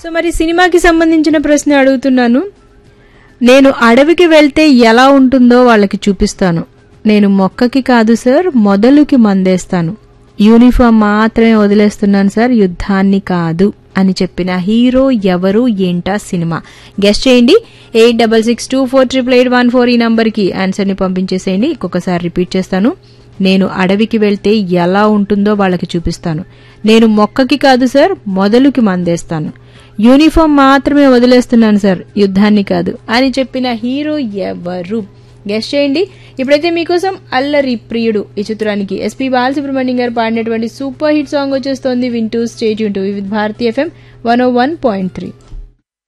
మరి సినిమాకి సంబంధించిన ప్రశ్న అడుగుతున్నాను నేను అడవికి వెళ్తే ఎలా ఉంటుందో వాళ్ళకి చూపిస్తాను నేను మొక్కకి కాదు సార్ మొదలుకి మందేస్తాను యూనిఫామ్ మాత్రమే వదిలేస్తున్నాను సార్ యుద్ధాన్ని కాదు అని చెప్పిన హీరో ఎవరు ఏంటా సినిమా గెస్ట్ చేయండి eight double six two four triple eight one four ఈ నంబర్కి ఆన్సర్ని పంపించేసేయండి ఇంకొకసారి రిపీట్ చేస్తాను నేను అడవికి వెళ్తే ఎలా ఉంటుందో వాళ్ళకి చూపిస్తాను నేను మొక్కకి కాదు సార్ మొదలుకి మందేస్తాను యూనిఫామ్ మాత్రమే వదిలేస్తున్నాను సార్ యుద్ధాన్ని కాదు అని చెప్పిన హీరో ఎవరు గెస్ట్ చేయండి ఇప్పుడైతే మీకోసం అల్లరి ప్రియుడు ఈ చిత్రానికి ఎస్పీ బాలసుబ్రహ్మణ్యం గారు పాడినటువంటి సూపర్ హిట్ సాంగ్ వచ్చేస్తోంది వింటూ స్టేజ్ వింటూ with Bharati FM one oh one point three